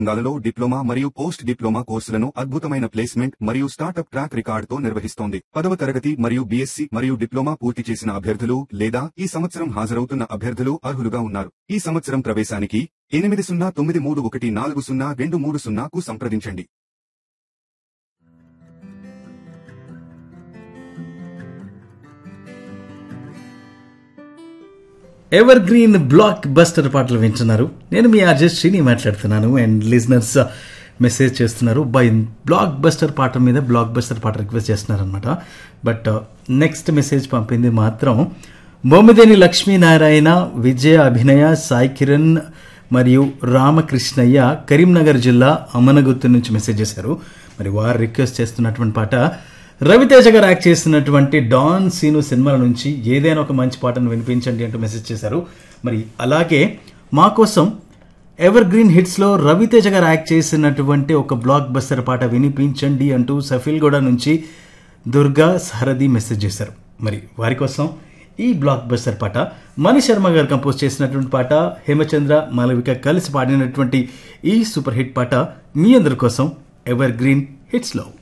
రంగాలలో డిప్లొమా మరియు post diploma కోర్సులను అద్భుతమైన ప్లేస్మెంట్ మరియు స్టార్టప్ ట్రాక్ రికార్డుతో నిర్వహిస్తోంది పదవ తరగతి మరియు బీఎస్సీ మరియు డిప్లొమా పూర్తి చేసిన అభ్యర్థులు లేదా ఈ సంవత్సరం హాజరవుతున్న అభ్యర్థులు అర్హులుగా ఉన్నారు ఈ సంవత్సరం ప్రవేశానికి ఎనిమిది సున్నా తొమ్మిది మూడు ఒకటి నాలుగు సున్నా రెండు మూడు సున్నాకు సంప్రదించండి ఎవర్ గ్రీన్ బ్లాక్ బస్టర్ పాటలు వింటున్నారు నేను మీ ఆర్జే శ్రీని మాట్లాడుతున్నాను అండ్ లిజనర్స్ మెసేజ్ చేస్తున్నారు బై బ్లాక్ బస్టర్ పాట మీద బ్లాక్ బస్టర్ పాట రిక్వెస్ట్ చేస్తున్నారు అనమాట బట్ నెక్స్ట్ మెసేజ్ పంపింది మాత్రం బొమ్మిదేని లక్ష్మీనారాయణ విజయ అభినయ సాయి కిరణ్ మరియు రామకృష్ణయ్య కరీంనగర్ జిల్లా అమనగుత్తు నుంచి మెసేజ్ చేశారు మరి వారు రిక్వెస్ట్ చేస్తున్నటువంటి పాట రవితేజ గారు యాక్ట్ చేస్తున్నటువంటి డాన్ సీను సినిమాల నుంచి ఏదైనా ఒక మంచి పాటను వినిపించండి అంటూ మెసేజ్ చేశారు మరి అలాగే మా కోసం ఎవర్ గ్రీన్ హిట్స్ లో రవితేజ గారు యాక్ట్ చేసినటువంటి ఒక బ్లాక్ బస్టర్ పాట వినిపించండి అంటూ సఫీల్గూడ నుంచి దుర్గా సరది మెసేజ్ చేశారు మరి వారి కోసం ఈ బ్లాక్ బస్టర్ పాట మణి శర్మ గారు కంపోజ్ చేసినటువంటి పాట హేమచంద్ర మాలవిక కలిసి పాడినటువంటి ఈ సూపర్ హిట్ పాట మీ అందరి కోసం ఎవర్ గ్రీన్ హిట్స్ లో